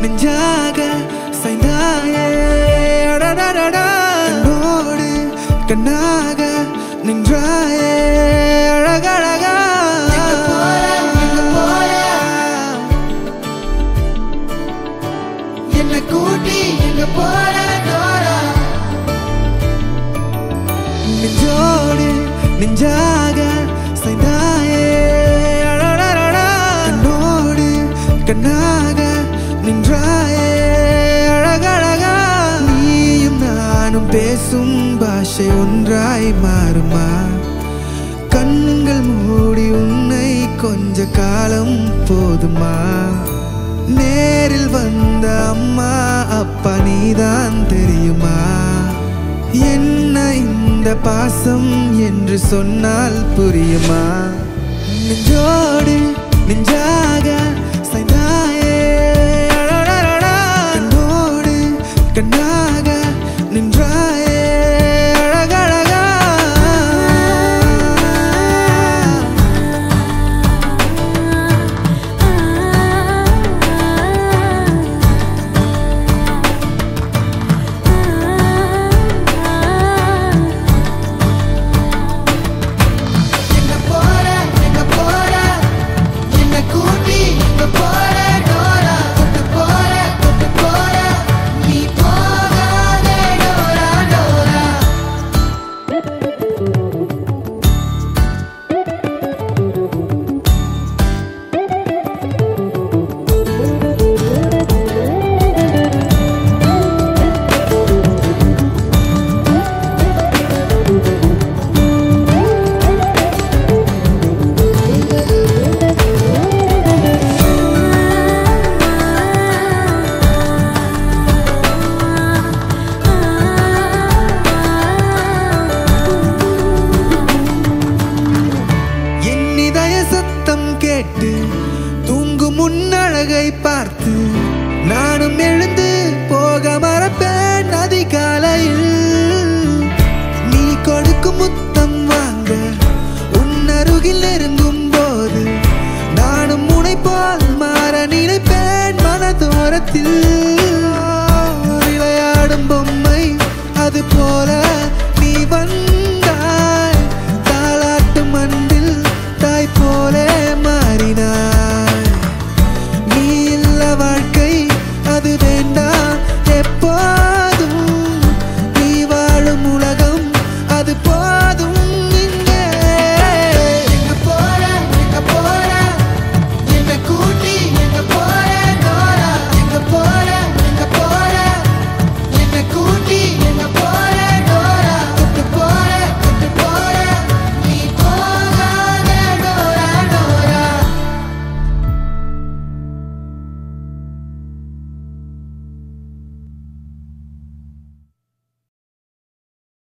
நெஞ்சாக சாய்ந்தாயே அடடடடா. கண்ணோடு கண்ணாக நின்றாயே அழகழகா என்ன கூட்டி எங்க போற டோரா நெஞ்சோடு நெஞ்சாக சாய்ந்தாயே அடடடடா. கண்ணோடு கண்ணாக நின்றாயே அழகழகா நீயும் நானும் பேசும் பாஷை ஒன்றாய் மாறுமா கண்கள் மூடி உன்னை கொஞ்ச காலம் போதுமா நேரில் வந்த அம்மா அப்பா நீதான் தெரியுமா என்ன இந்த பாசம் என்று சொன்னால் புரியுமா நெஞ்சோடு நெஞ்சாக சாய்ந்தாயே அடடடடா. கண்ணோடு கண்ணாக நின்றாயே அழகழகா எங்க போற எங்க போற என்ன கூட்டி எங்க போற டோரா கொட்டு போற கொட்டு போற நீ போகாதே டோரா டோரா என் இதய சத்தம் கேட்டு தூங்கும் முன்னழகை பார்த்து நானும் எழுந்து போக மறப்பேன் அதிகாலையில் நீ கொடுக்கும் முத்தம் வாங்க உன் அருகில் நெருங்கும் போது நானும் உனை போல் மாற நினைப்பேன் மனதோரத்தில்